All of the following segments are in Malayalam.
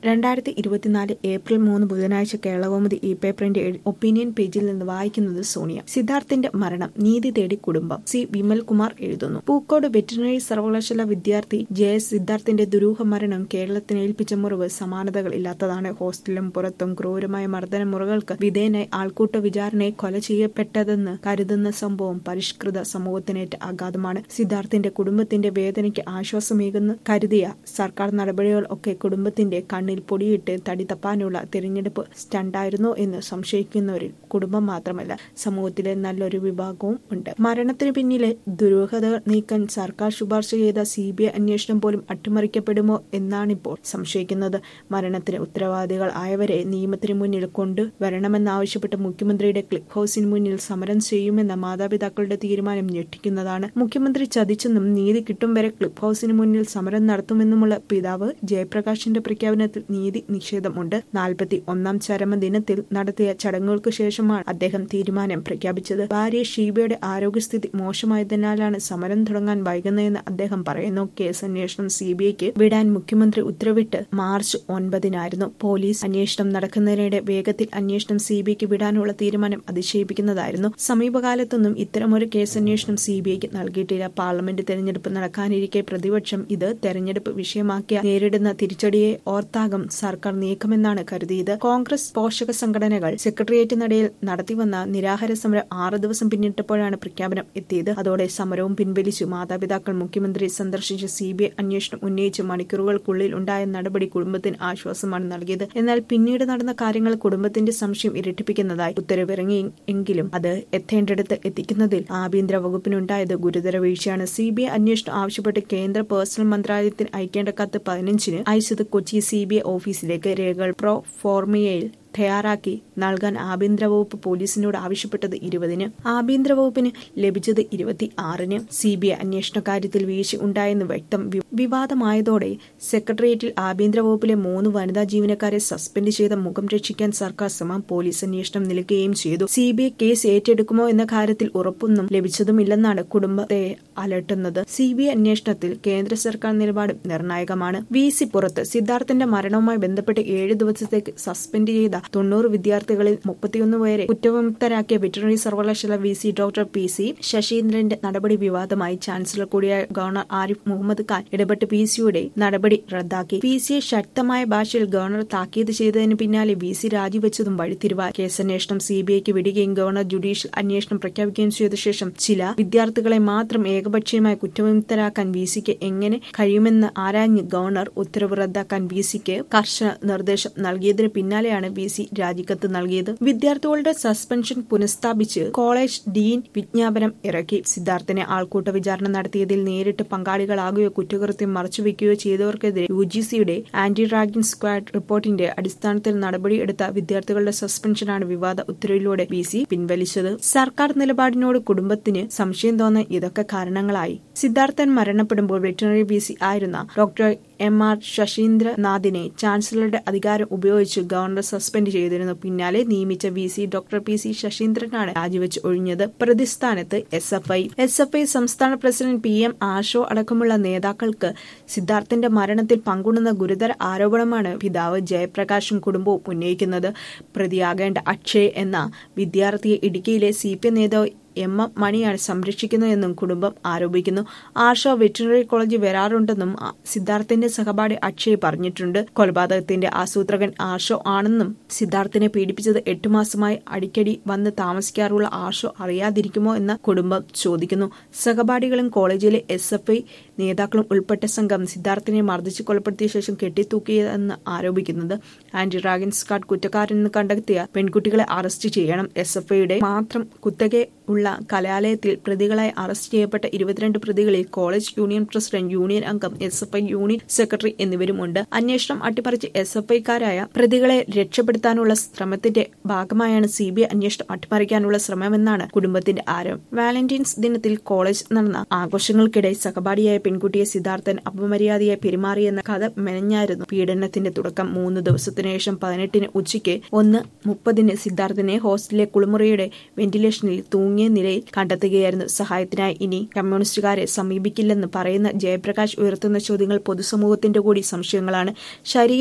രണ്ടായിരത്തി ഇരുപത്തിനാല് ഏപ്രിൽ മൂന്ന് ബുധനാഴ്ച കേരളകൗമുദി ഈ പേപ്പറിന്റെ ഒപ്പീനിയൻ പേജിൽ നിന്ന് വായിക്കുന്നത് സോണിയ സിദ്ധാർത്ഥിന്റെ മരണം നീതി തേടി കുടുംബം സി വിമൽകുമാർ എഴുതുന്നു പൂക്കോട് വെറ്റിനറി സർവകലാശാല വിദ്യാർത്ഥി ജെ എസ് സിദ്ധാർത്ഥിന്റെ ദുരൂഹ മരണം കേരളത്തിന് ഏൽപ്പിച്ച മുറിവ് സമാനതകൾ ഇല്ലാത്തതാണ് ഹോസ്റ്റലിലും പുറത്തും ക്രൂരമായ മർദ്ദന മുറകൾക്ക് വിധേയനായി ആൾക്കൂട്ട വിചാരണയെ കൊല ചെയ്യപ്പെട്ടതെന്ന് കരുതുന്ന സംഭവം പരിഷ്കൃത സമൂഹത്തിനേറ്റ ആഘാതമാണ് സിദ്ധാർത്ഥിന്റെ കുടുംബത്തിന്റെ വേദനയ്ക്ക് ആശ്വാസമേകുന്ന കരുതിയ സർക്കാർ നടപടികൾ ഒക്കെ കുടുംബത്തിന്റെ കണ്ണിൽ പൊടിയിട്ട് തടി തപ്പാനുള്ള തിരഞ്ഞെടുപ്പ് സ്റ്റണ്ടായിരുന്നോ എന്ന് സംശയിക്കുന്നവരിൽ കുടുംബം മാത്രമല്ല സമൂഹത്തിലെ നല്ലൊരു വിഭാഗവും ഉണ്ട് മരണത്തിന് പിന്നിലെ ദുരൂഹതകൾ നീക്കാൻ സർക്കാർ ശുപാർശ ചെയ്ത സി ബി ഐ അന്വേഷണം പോലും അട്ടിമറിക്കപ്പെടുമോ എന്നാണിപ്പോൾ സംശയിക്കുന്നത് മരണത്തിന് ഉത്തരവാദികൾ ആയവരെ നിയമത്തിന് മുന്നിൽ കൊണ്ടുവരണമെന്നാവശ്യപ്പെട്ട് മുഖ്യമന്ത്രിയുടെ ക്ലിക്ക് ഹൌസിന് മുന്നിൽ സമരം ചെയ്യുമെന്ന മാതാപിതാക്കളുടെ തീരുമാനം ഞെട്ടിക്കുന്നതാണ് മുഖ്യമന്ത്രി ചതിച്ചെന്നും നീതി കിട്ടും വരെ ക്ലിപ്പ് ഹൌസിന് മുന്നിൽ സമരം നടത്തുമെന്നുമുള്ള പിതാവ് ജയപ്രകാശിന്റെ പ്രഖ്യാപനത്തിൽ നീതി നിഷേധമുണ്ട് നാൽപ്പത്തി ഒന്നാം ചരമദിനത്തിൽ നടത്തിയ ചടങ്ങുകൾക്ക് ശേഷമാണ് അദ്ദേഹം തീരുമാനം പ്രഖ്യാപിച്ചത് ഭാര്യ ഷീബയുടെ ആരോഗ്യസ്ഥിതി മോശമായതിനാലാണ് സമരം തുടങ്ങാൻ വൈകുന്നതെന്ന് അദ്ദേഹം പറയുന്നു കേസ് അന്വേഷണം സി ബി ഐക്ക് വിടാൻ മുഖ്യമന്ത്രി ഉത്തരവിട്ട് മാർച്ച് ഒൻപതിനായിരുന്നു പോലീസ് അന്വേഷണം നടക്കുന്നതിനിടെ വേഗത്തിൽ അന്വേഷണം സി ബി ഐക്ക് വിടാനുള്ള തീരുമാനം അതിശയിപ്പിക്കുന്നതായിരുന്നു സമീപകാലത്തൊന്നും ഇത്തരമൊരു കേസ് അന്വേഷണം സി ബി ഐക്ക് നൽകിയിട്ടില്ല പാർലമെന്റ് തെരഞ്ഞെടുപ്പ് നടക്കാനിരിക്കെ പ്രതിപക്ഷം ഇത് തെരഞ്ഞെടുപ്പ് വിഷയമാക്കിയ നേരിടുന്ന തിരിച്ചടിയെ ഓർത്താകും സർക്കാർ നീക്കമെന്നാണ് കരുതിയത് കോൺഗ്രസ് പോഷക സംഘടനകൾ സെക്രട്ടേറിയറ്റ് നടയിൽ നടത്തിവന്ന നിരാഹാര സമരം ആറ് ദിവസം പിന്നിട്ടപ്പോഴാണ് പ്രഖ്യാപനം എത്തിയത് അതോടെ സമരവും പിൻവലിച്ചു മാതാപിതാക്കൾ മുഖ്യമന്ത്രി സന്ദർശിച്ച് സി ബി ഐ അന്വേഷണം ഉന്നയിച്ച് മണിക്കൂറുകൾക്കുള്ളിൽ ഉണ്ടായ നടപടി കുടുംബത്തിന് ആശ്വാസമാണ് നൽകിയത് എന്നാൽ പിന്നീട് നടന്ന കാര്യങ്ങൾ കുടുംബത്തിന്റെ സംശയം ഇരട്ടിപ്പിക്കുന്നതായി ഉത്തരവിറങ്ങി എങ്കിലും അത് എത്തേണ്ടിടത്ത് എത്തിക്കുന്നതിൽ ആഭ്യന്തര വകുപ്പിനുണ്ടായത് ഗുരുതര വീഴ്ചയാണ് സി ബി ഐ അന്വേഷണം ആവശ്യപ്പെട്ട് കേന്ദ്ര പേഴ്സണൽ മന്ത്രാലയത്തിന് അയക്കേണ്ട കത്ത് പതിനഞ്ചിന് അയച്ചത് കൊച്ചി സി ബി ഐ ഓഫീസിലേക്ക് രേഖകൾ പ്രോ ഫോർമിയയിൽ തയ്യാറാക്കി നൽകാൻ ആഭ്യന്തര വകുപ്പ് പോലീസിനോട് ആവശ്യപ്പെട്ടത് ഇരുപതിന് ആഭ്യന്തര വകുപ്പിന് ലഭിച്ചത് ഇരുപത്തി ആറിന് സി ബി ഐ അന്വേഷണ കാര്യത്തിൽ വീഴ്ച ഉണ്ടായെന്ന് വ്യക്തം വിവാദമായതോടെ സെക്രട്ടേറിയറ്റിൽ ആഭ്യന്തര വകുപ്പിലെ മൂന്ന് വനിതാ ജീവനക്കാരെ സസ്പെൻഡ് ചെയ്ത മുഖം രക്ഷിക്കാൻ സർക്കാർ ശ്രമം പോലീസ് അന്വേഷണം നിൽക്കുകയും ചെയ്തു സി ബി ഐ കേസ് ഏറ്റെടുക്കുമോ എന്ന കാര്യത്തിൽ ഉറപ്പൊന്നും ലഭിച്ചതുമില്ലെന്നാണ് കുടുംബത്തെ അലട്ടുന്നത് സി ബി ഐ അന്വേഷണത്തിൽ കേന്ദ്ര സർക്കാർ നിലപാട് നിർണായകമാണ് വി സി പുറത്ത് സിദ്ധാർത്ഥന്റെ മരണവുമായി ബന്ധപ്പെട്ട് ഏഴ് ദിവസത്തേക്ക് സസ്പെൻഡ് ചെയ്ത തൊണ്ണൂറ് വിദ്യാർത്ഥികളിൽ മുപ്പത്തിയൊന്ന് പേരെ കുറ്റവിമുക്തരാക്കിയ വെറ്ററിനറി സർവകലാശാല V C doctor P C ശശീന്ദ്രന്റെ നടപടി വിവാദമായി ചാൻസലർ കൂടിയായ ഗവർണർ ആരിഫ് മുഹമ്മദ് ഖാൻ ഇടപെട്ട് പി സിയുടെ നടപടി റദ്ദാക്കി പി സിയെ ശക്തമായ ഭാഷയിൽ ഗവർണർ താക്കീത് ചെയ്തതിന് പിന്നാലെ വി സി രാജിവെച്ചതും വഴിത്തിരിവായി കേസന്വേഷണം സി ബി ഐക്ക് വിടുകയും ഗവർണർ ജുഡീഷ്യൽ അന്വേഷണം പ്രഖ്യാപിക്കുകയും ചെയ്ത ശേഷം ചില വിദ്യാർത്ഥികളെ മാത്രം ഏകപക്ഷീയമായി കുറ്റവിമുക്തരാക്കാൻ വി സിക്ക് എങ്ങനെ കഴിയുമെന്ന് ആരാഞ്ഞ് ഗവർണർ ഉത്തരവ് റദ്ദാക്കാൻ വി സിക്ക് കർശന നിർദ്ദേശം നൽകിയതിന് പിന്നാലെയാണ് വി സി രാജിക്കത്ത് നൽകിയത് വിദ്യാർത്ഥികളുടെ സസ്പെൻഷൻ പുനഃസ്ഥാപിച്ച് കോളേജ് ഡീൻ വിജ്ഞാപനം ഇറക്കി സിദ്ധാർത്ഥിനെ ആൾക്കൂട്ട വിചാരണ നടത്തിയതിൽ നേരിട്ട് പങ്കാളികളാകുകയോ കുറ്റകൃത്യം മറച്ചുവെക്കുകയോ ചെയ്തവർക്കെതിരെ യു ജി സിയുടെ ആന്റി റാഗിംഗ് സ്ക്വാഡ് റിപ്പോർട്ടിന്റെ അടിസ്ഥാനത്തിൽ നടപടിയെടുത്ത വിദ്യാർത്ഥികളുടെ സസ്പെൻഷനാണ് വിവാദ ഉത്തരവിലൂടെ വി സി പിൻവലിച്ചത് സർക്കാർ നിലപാടിനോട് കുടുംബത്തിന് സംശയം തോന്നാൻ ഇതൊക്കെ കാരണങ്ങളായി സിദ്ധാർത്ഥൻ മരണപ്പെടുമ്പോൾ വെറ്ററിനറി ബി സി ആയിരുന്ന ഡോക്ടർ എം ആർ ശശീന്ദ്രനാഥിനെ ചാൻസലറുടെ അധികാരം ഉപയോഗിച്ച് ഗവർണർ സസ്പെൻഡ് ചെയ്തിരുന്നു പിന്നാലെ നിയമിച്ച V C doctor P C ശശീന്ദ്രനാണ് രാജിവെച്ച് ഒഴിഞ്ഞത് പ്രതിസ്ഥാനത്ത് S F I S F I സംസ്ഥാന പ്രസിഡന്റ് പി എം ആഷോ അടക്കമുള്ള നേതാക്കൾക്ക് സിദ്ധാർത്ഥന്റെ മരണത്തിൽ പങ്കുണ്ടെന്ന ഗുരുതര ആരോപണമാണ് പിതാവ് ജയപ്രകാശും കുടുംബവും ഉന്നയിക്കുന്നത് പ്രതിയാകേണ്ട അക്ഷയ് എന്ന വിദ്യാർത്ഥിയെ ഇടുക്കിയിലെ സി പി എം നേതാവ് എം എം മണിയാണ് സംരക്ഷിക്കുന്നതെന്നും കുടുംബം ആരോപിക്കുന്നു ആർഷ വെറ്റിനറി കോളേജ് വരാറുണ്ടെന്നും സിദ്ധാർത്ഥിന്റെ സഹപാഠി അക്ഷയ് പറഞ്ഞിട്ടുണ്ട് കൊലപാതകത്തിന്റെ ആസൂത്രകൻ ആർഷോ ആണെന്നും സിദ്ധാർത്ഥിനെ പീഡിപ്പിച്ചത് എട്ടു മാസമായി അടിക്കടി വന്ന് താമസിക്കാറുള്ള ആർഷോ അറിയാതിരിക്കുമോ എന്ന് കുടുംബം ചോദിക്കുന്നു സഹപാഠികളും കോളേജിലെ എസ് എഫ് ഐ നേതാക്കളും ഉൾപ്പെട്ട സംഘം സിദ്ധാർത്ഥിനെ മർദ്ദിച്ച് കൊലപ്പെടുത്തിയ ശേഷം കെട്ടിത്തൂക്കിയതെന്ന് ആരോപിക്കുന്നത് ആന്റി റാഗിൻ സ്കാഡ് കുറ്റക്കാരെന്ന് കണ്ടെത്തിയ പെൺകുട്ടികളെ അറസ്റ്റ് ചെയ്യണം എസ് എഫ് ഐയുടെ മാത്രം കുത്തകെ ഉള്ള കലാലയത്തിൽ പ്രതികളായി അറസ്റ്റ് ചെയ്യപ്പെട്ട ഇരുപത്തിരണ്ട് പ്രതികളിൽ കോളേജ് യൂണിയൻ പ്രസിഡന്റ് യൂണിയൻ അംഗം S F I union secretary എന്നിവരുമുണ്ട് അന്വേഷണം അട്ടിപ്പറിച്ച് എസ് എഫ് ഐക്കാരായ പ്രതികളെ രക്ഷപ്പെടുത്താനുള്ള ശ്രമത്തിന്റെ ഭാഗമായാണ് സി ബി ഐ അന്വേഷണം അട്ടിമറിക്കാനുള്ള ശ്രമമെന്നാണ് കുടുംബത്തിന്റെ ആരോപണം വാലന്റൈൻസ് ദിനത്തിൽ കോളേജ് നടന്ന ആഘോഷങ്ങൾക്കിടെ സഹപാഠിയായ പെൺകുട്ടിയെ സിദ്ധാർത്ഥൻ അപമര്യാദയായി പെരുമാറിയെന്ന കഥ മെനഞ്ഞായിരുന്നു പീഡനത്തിന്റെ തുടക്കം മൂന്ന് ദിവസത്തിനു ശേഷം പതിനെട്ടിന് ഉച്ചയ്ക്ക് ഒന്ന് മുപ്പതിന് സിദ്ധാർത്ഥിനെ ഹോസ്റ്റലിലെ കുളിമുറിയുടെ വെന്റിലേഷനിൽ തൂങ്ങിയ നിലയിൽ കണ്ടെത്തുകയായിരുന്നു സഹായത്തിനായി ഇനി കമ്മ്യൂണിസ്റ്റുകാരെ സമീപിക്കില്ലെന്ന് പറയുന്ന ജയപ്രകാശ് ഉയർത്തുന്ന ചോദ്യങ്ങൾ പൊതുസമൂഹത്തിന്റെ കൂടി സംശയങ്ങളാണ് ശരീരം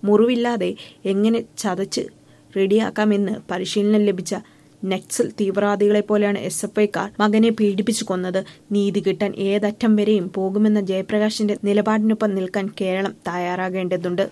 മുറിവില്ലാതെ എങ്ങനെ ചതച്ച് റെഡിയാക്കാമെന്ന് പരിശീലനം ലഭിച്ച നക്സൽ തീവ്രവാദികളെ പോലെയാണ് എസ് എഫ് ഐക്കാർ മകനെ പീഡിപ്പിച്ചു കൊന്നത് നീതി കിട്ടാൻ ഏതറ്റം വരെയും പോകുമെന്ന ജയപ്രകാശിന്റെ നിലപാടിനൊപ്പം നിൽക്കാൻ കേരളം തയ്യാറാകേണ്ടതുണ്ട്